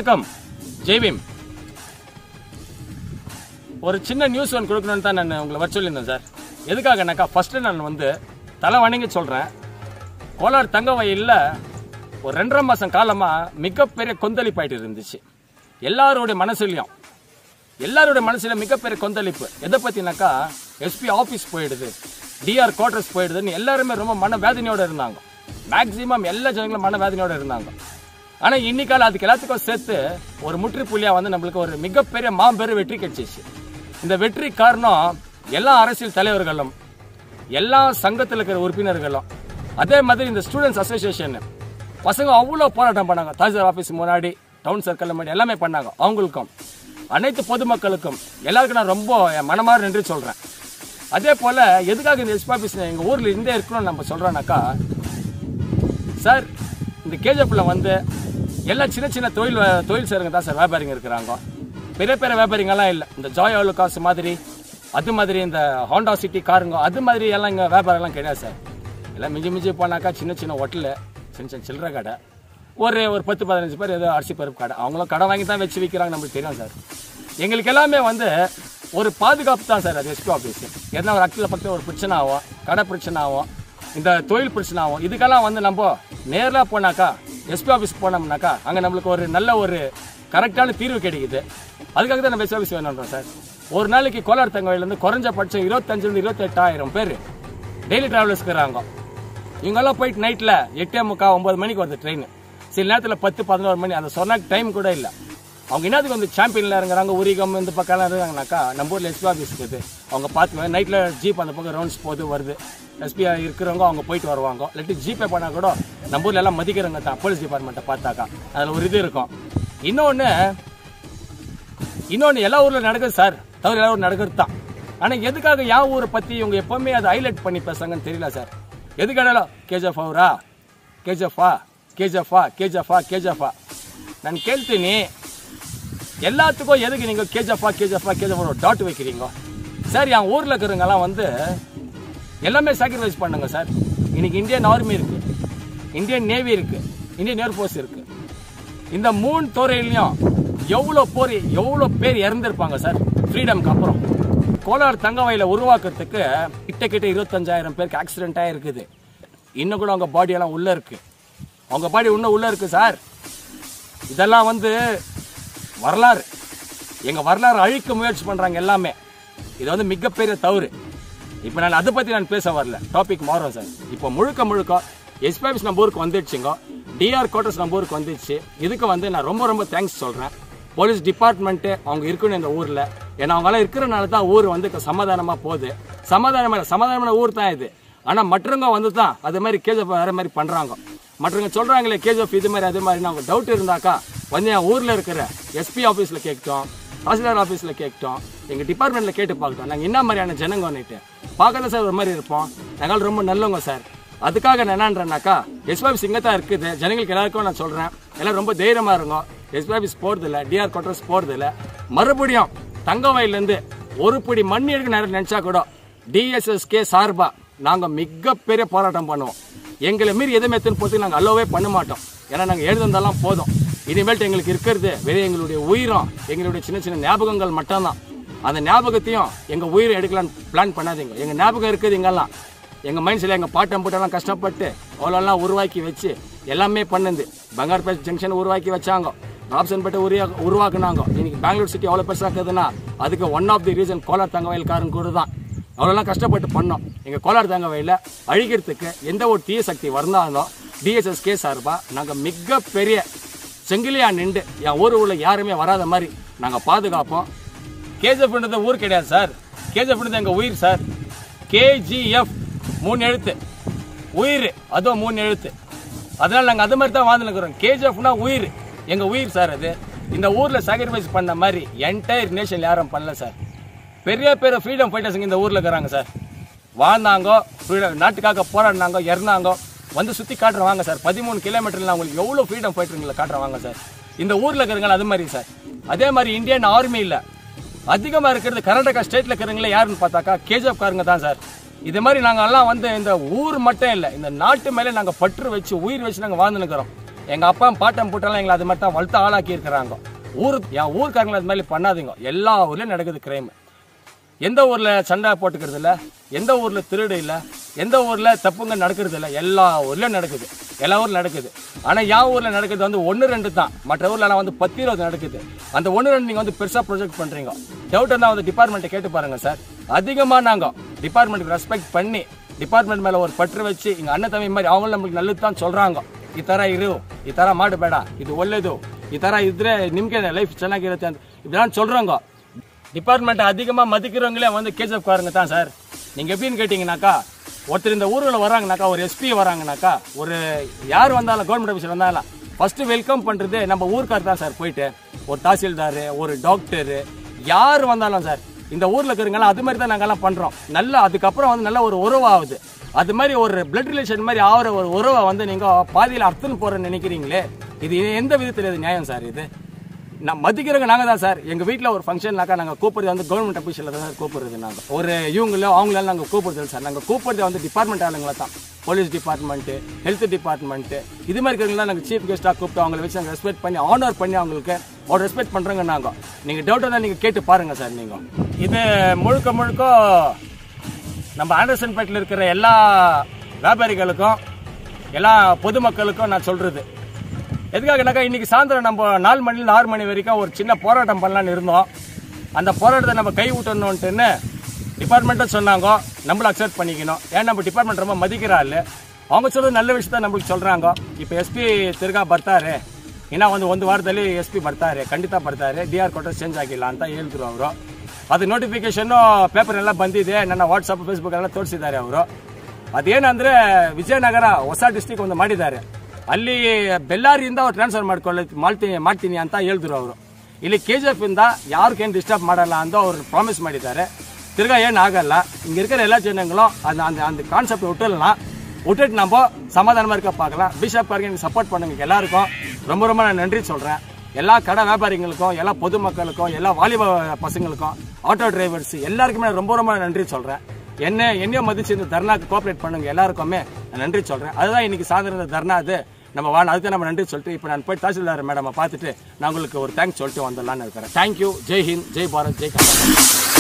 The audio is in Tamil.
வணக்கம் ஜெய்பீம் ஒரு சின்ன நியூஸ் ஒன்று கொடுக்கணும்னு தான் நான் உங்களை வர சொல்லியிருந்தேன் சார் எதுக்காகனாக்கா ஃபஸ்ட்டு நான் வந்து தலை வணங்கி சொல்கிறேன் கோலார் தங்க வயலில் ஒரு ரெண்டரை மாதம் காலமாக மிகப்பெரிய கொந்தளிப்பாயிட்டு இருந்துச்சு எல்லாருடைய மனசுலையும் எல்லாருடைய மனசுல மிகப்பெரிய கொந்தளிப்பு எதை பற்றினாக்கா எஸ்பி ஆஃபீஸ் போயிடுது டிஆர் குவார்டர்ஸ் போயிடுதுன்னு எல்லாருமே ரொம்ப மன வேதனையோட இருந்தாங்க மேக்ஸிமம் எல்லா ஜனங்களும் மன வேதனையோட இருந்தாங்க ஆனால் இன்னைக்கால அதுக்கு எல்லாத்துக்கும் சேர்த்து ஒரு முற்றுப்புள்ளியாக வந்து நம்மளுக்கு ஒரு மிகப்பெரிய மாபெரும் வெற்றி கிடைச்சிச்சு இந்த வெற்றி காரணம் எல்லா அரசியல் தலைவர்களும் எல்லா சங்கத்தில் இருக்கிற உறுப்பினர்களும் அதே மாதிரி இந்த ஸ்டூடெண்ட்ஸ் அசோசியேஷன் பசங்க அவ்வளோ போராட்டம் பண்ணாங்க தாசில்தார் ஆஃபீஸ் முன்னாடி டவுன் சர்க்கிள் முன்னாடி எல்லாமே பண்ணாங்க அவங்களுக்கும் அனைத்து பொதுமக்களுக்கும் எல்லாருக்கும் நான் ரொம்ப என் மனமாற நன்றி சொல்கிறேன் அதே போல் எதுக்காக இந்த எஸ்பி ஆஃபீஸ் எங்கள் ஊரில் இருந்தே இருக்கணும்னு நம்ம சொல்கிறோன்னாக்கா சார் இந்த கேஜப்பில் வந்து எல்லா சின்ன சின்ன தொழில் வ- தொழில் செய்கிறவங்க தான் சார் வியாபாரிங்க இருக்கிறாங்க பெரிய பெரிய வியாபாரிங்கெல்லாம் இல்லை இந்த ஜாய் ஆலு காசு மாதிரி அது மாதிரி இந்த ஹோண்டா சிட்டி காருங்க அது மாதிரி எல்லாம் இங்கே வியாபாரம்லாம் கிடையாது சார் எல்லாம் மிஞ்சி மிஞ்சி போனாக்கா சின்ன சின்ன ஹோட்டலு சின்ன சின்ன சில்லறை கடை ஒரு ஒரு பத்து பதினஞ்சு பேர் ஏதோ அரிசி பருப்பு கடை அவங்களும் கடை வாங்கி தான் வச்சு விற்கிறாங்க நம்மளுக்கு தெரியும் சார் எங்களுக்கு எல்லாமே வந்து ஒரு பாதுகாப்பு தான் சார் அது எஸ்பி ஆஃபீஸ் எதனா ஒரு அக்கில் பக்கத்தில் ஒரு பிரச்சனை ஆகும் கடை பிரச்சனை ஆகும் இந்த தொழில் பிரச்சனை ஆகும் இதுக்கெல்லாம் வந்து நம்ம நேரில் போனாக்கா எஸ்பி ஆஃபீஸ் போனோம்னாக்கா அங்கே நம்மளுக்கு ஒரு நல்ல ஒரு கரெக்டான தீர்வு கிடைக்குது அதுக்காக தான் நம்ம எஸ்பி ஆஃபீஸ் வேணுன்றோம் சார் ஒரு நாளைக்கு கோலார் தங்கவையிலேருந்து குறைஞ்சபட்சம் இருபத்தஞ்சிலிருந்து இருபத்தெட்டாயிரம் பேர் டெய்லி டிராவலர்ஸ் இருக்கிறாங்க இவங்கெல்லாம் போயிட்டு நைட்டில் எட்டே முக்கால் ஒம்பது மணிக்கு வருது ட்ரெயின் சில நேரத்தில் பத்து பதினோரு மணி அந்த சொன்ன டைம் கூட இல்லை அவங்க என்னத்துக்கு வந்து சாம்பியனில் இறங்குறாங்க உரிகம் இந்த பக்கம்லாம் இருக்காங்கனாக்கா நம்ம ஊரில் எஸ்பி ஆஃபீஸ் இருக்குது அவங்க பார்த்து நைட்டில் ஜீப் அந்த பக்கம் ரவுண்ட்ஸ் போகுது வருது எஸ்பி இருக்கிறவங்க அவங்க போயிட்டு வருவாங்க இல்லாட்டி ஜிபே பண்ணால் கூட நம்ம ஊரில் எல்லாம் மதிக்கிறவங்க தான் போலீஸ் டிபார்ட்மெண்ட்டை பார்த்தாக்கா அதில் ஒரு இது இருக்கும் இன்னொன்று இன்னொன்று எல்லா ஊரில் நடக்குது சார் தவிர எல்லா ஊரும் நடக்கிறது தான் ஆனால் எதுக்காக என் ஊரை பற்றி இவங்க எப்பவுமே அதை ஹைலைட் பண்ணி பேசுறாங்கன்னு தெரியல சார் எதுக்கானாலும் கேஜிஎஃப் அவரா கேஜிஎஃபா கேஜிஎஃபா கேஜிஎஃபா கேஜிஎஃபா நான் கேள்வினி எல்லாத்துக்கும் எதுக்கு நீங்கள் கேஜிஎஃபா கேஜிஎஃபா கேஜிஎஃப் ஒரு டாட் வைக்கிறீங்க சார் என் ஊரில் இருக்கிறவங்கலாம் வந்து எல்லாமே சாக்ரிஃபைஸ் பண்ணுங்க சார் இன்னைக்கு இந்தியன் ஆர்மி இருக்கு இந்தியன் நேவி இருக்கு இந்தியன் ஏர்ஃபோர்ஸ் இருக்கு இந்த மூணு துறையிலையும் எவ்வளோ போர் எவ்வளோ பேர் இறந்துருப்பாங்க சார் ஃப்ரீடம்க்கு அப்புறம் கோலார் தங்கவயலை உருவாக்குறதுக்கு கிட்ட கிட்ட இருபத்தஞ்சாயிரம் பேருக்கு ஆக்சிடென்ட்டாக இருக்குது இன்னும் கூட அவங்க பாடியெல்லாம் உள்ளே இருக்கு அவங்க பாடி இன்னும் உள்ளே இருக்கு சார் இதெல்லாம் வந்து வரலாறு எங்கள் வரலாறு அழிக்க முயற்சி பண்ணுறாங்க எல்லாமே இது வந்து மிகப்பெரிய தவறு இப்போ நான் அதை பற்றி நான் பேச வரல டாபிக் மாறும் சார் இப்போ முழுக்க முழுக்க எஸ்பிஎஸ் நம்ம ஊருக்கு வந்துடுச்சுங்க டிஆர் குவார்டர்ஸ் நம்ம ஊருக்கு வந்துடுச்சு இதுக்கு வந்து நான் ரொம்ப ரொம்ப தேங்க்ஸ் சொல்கிறேன் போலீஸ் டிபார்ட்மெண்ட்டு அவங்க இருக்கணும் இந்த ஊரில் ஏன்னா அவங்களாம் இருக்கிறனால தான் ஊர் வந்து இப்ப சமாதானமாக போகுது சமாதானமான சமாதானமான ஊர் தான் இது ஆனால் மற்றவங்க வந்து தான் அது மாதிரி கேஜப் வேறு மாதிரி பண்ணுறாங்க மற்றவங்க சொல்கிறாங்களே கேஜப் இது மாதிரி அது மாதிரி அவங்க டவுட் இருந்தாக்கா வந்து என் ஊரில் இருக்கிற எஸ்பி ஆஃபீஸில் கேட்கட்டும் தாசில்தார் ஆஃபீஸில் கேட்கட்டும் எங்கள் டிபார்ட்மெண்ட்டில் கேட்டு பார்க்கட்டும் நாங்கள் என்ன மாதிரியான ஜனங்க வந்துட்டு பார்க்கல சார் ஒரு மாதிரி இருப்போம் நாங்கள் ரொம்ப நல்லவங்க சார் அதுக்காக நான் என்னன்றேன்னாக்கா எஸ்பி ஆஃபீஸ் இங்கே தான் இருக்குது ஜனங்களுக்கு எல்லாருக்கும் நான் சொல்கிறேன் எல்லாம் ரொம்ப தைரியமாக இருங்க எஸ்பி ஆஃபீஸ் போகிறது இல்லை டிஆர் குவார்டர்ஸ் போகிறது இல்லை மறுபடியும் தங்கவயலேருந்து ஒரு பிடி மண் எடுக்க நேரம் நினச்சா கூட டிஎஸ்எஸ்கே சார்பா நாங்கள் மிகப்பெரிய போராட்டம் பண்ணுவோம் எங்களை மீறி எதுவுமே எத்தனை போகிறதுக்கு நாங்கள் அல்லவே பண்ண மாட்டோம் ஏன்னா நாங்கள் எழுதிருந்தாலும் போதும் இனிமேல்ட்டு எங்களுக்கு இருக்கிறது வெறும் எங்களுடைய உயிரும் எங்களுடைய சின்ன சின்ன ஞாபகங்கள் மட்டும்தான் அந்த ஞாபகத்தையும் எங்கள் உயிரை எடுக்கலான்னு பிளான் பண்ணாதீங்க எங்கள் ஞாபகம் இருக்குது இங்கெல்லாம் எங்கள் மைண்ட்ஸில் எங்கள் பாட்டம் போட்டெல்லாம் கஷ்டப்பட்டு அவ்வளோலாம் உருவாக்கி வச்சு எல்லாமே பண்ணுது பங்கார்பேட் ஜங்ஷன் உருவாக்கி வச்சாங்க ஆப்ஷன் பட்டு உருவா உருவாக்குனாங்க இன்னைக்கு பெங்களூர் சிட்டி எவ்வளோ பெருசாக இருக்குதுன்னா அதுக்கு one of the reason Kolar தங்கவயல்காரன் கூட தான் அவ்வளோலாம் கஷ்டப்பட்டு பண்ணோம் எங்கள் கோலார் தங்கவயலில் அழிக்கிறதுக்கு எந்த ஒரு தீய சக்தி வந்தாலும் டிஎஸ்எஸ்கே சார்பாக நாங்கள் மிகப்பெரிய செங்கிலியா நின்று என் ஊர் உள்ள யாருமே வராத மாதிரி நாங்கள் பாதுகாப்போம் கேஜிஎஃப்ன்றது ஊர் கிடையாது சார் கேஜிஎஃப்ன்றது எங்கள் உயிர் சார் கேஜிஎஃப் மூணு எழுத்து உயிர் அதுவும் மூணு எழுத்து அதனால நாங்கள் அது மாதிரி தான் வாழ்ந்துருக்கிறோம் கேஜிஎஃப்னா உயிர் எங்கள் உயிர் சார் அது இந்த ஊரில் சாக்ரிஃபைஸ் பண்ண மாதிரி என்டையர் நேஷன் யாரும் பண்ணல சார் பெரிய பெரிய ஃப்ரீடம் ஃபைட்டர்ஸுங்க இந்த ஊரில் இருக்கிறாங்க சார் வாழ்ந்தாங்கோ ஃப்ரீடம் நாட்டுக்காக போராடினாங்க இறந்தாங்கோ வந்து சுற்றி காட்டுறேன் வாங்க சார் பதிமூணு கிலோமீட்டரில் உங்களுக்கு எவ்வளோ ஃப்ரீடம் ஃபைட்டருங்களை காட்டுறேன் வாங்க சார் இந்த ஊரில் இருக்கிறவங்க அது மாதிரி சார் அதே மாதிரி இந்தியன் ஆர்மியில் அதிகமாக இருக்கிறது கர்நாடகா ஸ்டேட்டில் இருக்கிறவங்களே யாருன்னு பார்த்தாக்கா கேஜிஎஃப் காரங்க தான் சார் இது மாதிரி நாங்கள் எல்லாம் வந்து இந்த ஊர் மட்டும் இல்லை இந்த நாட்டு மேலே நாங்கள் பற்று வச்சு உயிர் வச்சு நாங்கள் வாழ்ந்துருக்கிறோம் எங்க அப்பா பாட்டம் போட்டாலும் எங்களை அது மாதிரி தான் வளர்த்து ஆளாக்கி இருக்கிறாங்க ஊர் என் ஊர்க்காரங்களை அது மாதிரி பண்ணாதீங்க எல்லா ஊர்லயும் நடக்குது கிரைம் எந்த ஊர்ல சண்டை போட்டுக்கிறது இல்ல எந்த ஊர்ல திருடு இல்ல எந்த ஊர்ல தப்புங்க நடக்கிறது இல்ல எல்லா ஊர்லயும் நடக்குது எல்லா ஊர்ல நடக்குது ஆனா என் ஊர்ல நடக்கிறது வந்து ஒன்று ரெண்டு தான் மற்ற ஊர்ல எல்லாம் வந்து பத்து இருபது நடக்குது அந்த ஒன்று ரெண்டு நீங்க வந்து பெருசா ப்ரொஜெக்ட் பண்றீங்க டவுட் இருந்தா வந்து டிபார்ட்மெண்ட்டை கேட்டு பாருங்க சார் அதிகமா நாங்க டிபார்ட்மெண்ட்டுக்கு ரெஸ்பெக்ட் பண்ணி டிபார்ட்மெண்ட் மேல ஒரு பற்று வச்சு இங்க அண்ணன் தம்பி மாதிரி அவங்களும் நம்மளுக்கு நல்லது தான் சொல்றாங்க ಈ ತರ ಇರು ಈ ತರ ಮಾಡಬೇಡ ಇದು ಒಳ್ಳೇದು ಈ ತರ ಇದ್ರೆ ನಿಮ್ಗೆ ಲೈಫ್ ಚೆನ್ನಾಗಿರುತ್ತೆ ಅಂತ இதெல்லாம் சொல்றாங்க டிபார்ட்மெண்ட் அதிகமா மதிக்கிறவங்களே வந்து கேஜப் காரங்க தான் சார் நீங்க எப்படின்னு கேட்டீங்கன்னாக்கா ஒருத்தர் இந்த ஊர்ல வராங்கனாக்கா ஒரு எஸ்பி வராங்கனாக்கா ஒரு யார் வந்தாலும் கவர்மெண்ட் ஆஃபீஸர் வந்தாலும் ஃபர்ஸ்ட் வெல்கம் பண்றது நம்ம ஊர்க்கார் தான் சார் போயிட்டு ஒரு தாசில்தார் ஒரு டாக்டர் யார் வந்தாலும் சார் இந்த ஊர்ல இருக்கிறவங்கலாம் அது மாதிரி தான் நாங்கெல்லாம் பண்றோம் நல்ல அதுக்கப்புறம் வந்து நல்ல ஒரு உறவாகுது அது மாதிரி ஒரு பிளட் ரிலேஷன் மாதிரி ஆகிற ஒரு உறவை வந்து நீங்க பாதியில் அர்த்தம் போறேன்னு நினைக்கிறீங்களே இது எந்த விதத்தில் இது நியாயம் சார் இது நான் மதிக்கிறவங்க நாங்க தான் சார் எங்க வீட்ல ஒரு ஃபங்க்ஷன்னாக்கா நாங்க கூப்பிடுறது வந்து கவர்மெண்ட் அபிஷியல தான் சார் கூப்பிடுறது நாங்க ஒரு இவங்களோ அவங்களால நாங்க கூப்பிடுறது சார் நாங்க கூப்பிடுறது வந்து டிபார்ட்மெண்ட் ஆளுங்களை தான் போலீஸ் டிபார்ட்மெண்ட் ஹெல்த் டிபார்ட்மெண்ட் இது மாதிரி இருக்கிறவங்களாம் நாங்க சீஃப் கெஸ்டா கூப்பிட்டு அவங்களை வச்சு நாங்க ரெஸ்பெக்ட் பண்ணி ஆனர் பண்ணி அவங்களுக்கு ஒரு ரெஸ்பெக்ட் பண்றோங்க நாங்க நீங்க டவுட் தான் நீங்க கேட்டு பாருங்க சார் நீங்க இது முழுக்க முழுக்க நம்ம ஆண்டர்சன்பேட்டில் இருக்கிற எல்லா வியாபாரிகளுக்கும் எல்லா பொதுமக்களுக்கும் நான் சொல்றது எதுக்காகனாக்கா இன்னைக்கு சாயந்தரம் நம்ம நாலு மணிலேருந்து ஆறு மணி வரைக்கும் ஒரு சின்ன போராட்டம் பண்ணலான்னு இருந்தோம் அந்த போராட்டத்தை நம்ம கை விட்டணுன்ட்டுன்னு டிபார்ட்மெண்ட்டும் சொன்னாங்க நம்மளும் அக்செப்ட் பண்ணிக்கணும் ஏன்னா நம்ம டிபார்ட்மெண்ட் ரொம்ப மதிக்கிற ஆளு அவங்க சொல்றது நல்ல விஷயத்த நம்மளுக்கு சொல்றாங்க இப்போ ಎಸ್ಪಿ ತಿರ್ಗಾ ಬರ್ತಾರೆ ಇನ್ನ ಒಂದು ಒಂದು ವಾರದಲ್ಲಿ ಎಸ್ ಪಿ ಬರ್ತಾರೆ ಖಂಡಿತ ಬರ್ತಾರೆ ಡಿ ಆರ್ ಕೊಟ್ಟರೆ ಚೇಂಜ್ ಆಗಿಲ್ಲ ಅಂತ ಹೇಳಿದ್ರು ಅವರು ಅದು ನೋಟಿಫಿಕೇಶನ್ ಪೇಪರ್ ಎಲ್ಲ ಬಂದಿದೆ ನನ್ನ ವಾಟ್ಸಪ್ ಫೇಸ್ಬುಕ್ ಎಲ್ಲ ತೋರಿಸಿದ್ದಾರೆ ಅವರು ಅದೇನಂದ್ರೆ ವಿಜಯನಗರ ಹೊಸ ಡಿಸ್ಟಿಕ್ ಒಂದು ಮಾಡಿದ್ದಾರೆ ಅಲ್ಲಿ ಬೆಳ್ಳಾರಿಯಿಂದ ಅವ್ರು ಟ್ರಾನ್ಸ್ಫರ್ ಮಾಡ್ಕೊಳ್ಳಿ ಮಾಡ್ತೀನಿ ಮಾಡ್ತೀನಿ ಅಂತ ಹೇಳಿದ್ರು ಅವರು ಇಲ್ಲಿ ಕೆ ಜಿ ಎಫ್ ಇಂದ ಯಾರಿಗೇನು ಡಿಸ್ಟರ್ಬ್ ಮಾಡಲ್ಲ ಅಂತ ಅವ್ರು ಪ್ರಾಮಿಸ್ ಮಾಡಿದ್ದಾರೆ ತಿರ್ಗಾ ಏನು ಆಗಲ್ಲ இங்க இருக்கிற எல்லா ஜனங்களும் அந்த அந்த அந்த கான்செப்ட் விட்டுடலாம் விட்டுட்டு நம்ம சமாதானமா இருக்க பார்க்கலாம் பிஷப் காருக்கு எனக்கு சப்போர்ட் பண்ணுங்க எல்லாருக்கும் ரொம்ப ரொம்ப நான் நன்றி சொல்றேன் எல்லா கடை வியாபாரிகளுக்கும் எல்லா பொதுமக்களுக்கும் எல்லா வாலிப பசங்களுக்கும் ஆட்டோ டிரைவர்ஸ் எல்லாருக்குமே நான் ரொம்ப ரொம்ப நன்றி சொல்றேன் என்ன என்னையும் மதிச்சு இந்த தர்ணாக்கு கோஆப்ரேட் பண்ணுங்க எல்லாருக்குமே நான் நன்றி சொல்றேன் அதுதான் இன்னைக்கு சாயந்தரம் இந்த தர்ணா அது நம்ம வாங்க அதுக்கு நம்ம நன்றி சொல்லிட்டு இப்போ நான் போய் தாசில்தார் மேடம் பார்த்துட்டு நான் உங்களுக்கு ஒரு தேங்க்ஸ் சொல்லிட்டு வந்துடலான்னு இருக்கிறேன் தேங்க்யூ ஜெய் ஹிந்த் ஜெய் பாரத் ஜெய் கர்நாடகா